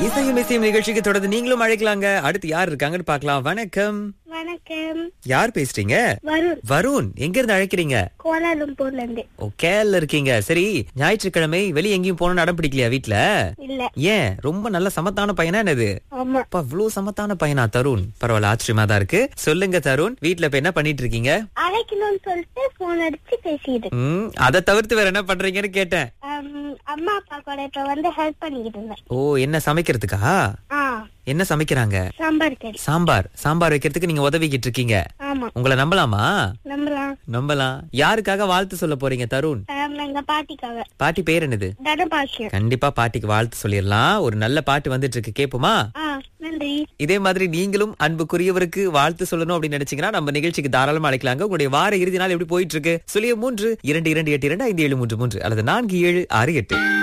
இசையும் இசையும் நிகழ்ச்சிக்கு தொடர்ந்து நீங்களும் அழைக்கலாங்க அடுத்து யார் இருக்காங்கன்னு பார்க்கலாம் வணக்கம் வணக்கம் யார் பேசுறீங்க வருண் வருண் எங்க இருந்து அழைக்கிறீங்க கோலாலம்பூர்ல இருந்து ஓ கேரள இருக்கீங்க சரி ஞாயிற்றுக்கிழமை வெளிய எங்கேயும் போகணும்னு அடம் பிடிக்கலையா வீட்ல இல்ல ஏன் ரொம்ப நல்ல சமத்தான பையனா என்னது ஆமா அப்பா இவ்வளவு சமத்தான பையனா தருண் பரவாயில்ல ஆச்சரியமா தான் இருக்கு சொல்லுங்க தருண் வீட்ல இப்ப என்ன பண்ணிட்டு இருக்கீங்க அழைக்கணும்னு சொல்லிட்டு போன் அடிச்சு பேசிட்டு ம் அதை தவிர்த்து வேற என்ன பண்றீங்கன்னு கேட்டேன் ஆம், அம்மா அப்பா கூட இப்ப வந்து ஹெல்ப் பண்ணிக்கிட்டு இருந்தேன் ஓ என்ன சமைக்கிறதுக்கா ஆ என்ன சமைக்கிறாங்க சாம்பார் கறி சாம்பார் சாம்பார் வைக்கிறதுக்கு நீங்க உதவிக்கிட்டு இருக்கீங்க ஆமா உங்களை நம்பலாமா நம்பலாம் நம்பலாம் யாருக்காக வாழ்த்து சொல்ல போறீங்க தருண் ஆம், எங்க பாட்டிக்காக பாட்டி பேர் என்னது தனபாக்கியம் கண்டிப்பா பாட்டிக்கு வாழ்த்து சொல்லிடலாம் ஒரு நல்ல பாட்டு வந்துட்டு இருக்கு கேப்புமா ஆ நன்றி இதே மாதிரி நீங்களும் அன்புக்குரியவருக்கு வாழ்த்து சொல்லணும் அப்படின்னு நினைச்சீங்கன்னா நம்ம நிகழ்ச்சிக்கு தாராளமா அழைக்கலாங்க உங்களுடைய வார இறுதி நாள் எப்படி போயிட்டு இருக்கு சொல்லிய மூன்று இரண்டு இரண்டு எட்டு இரண்டு ஐந்து ஏழு மூன்று மூன்று அல்லது நான்கு ஏழு ஆறு எட்டு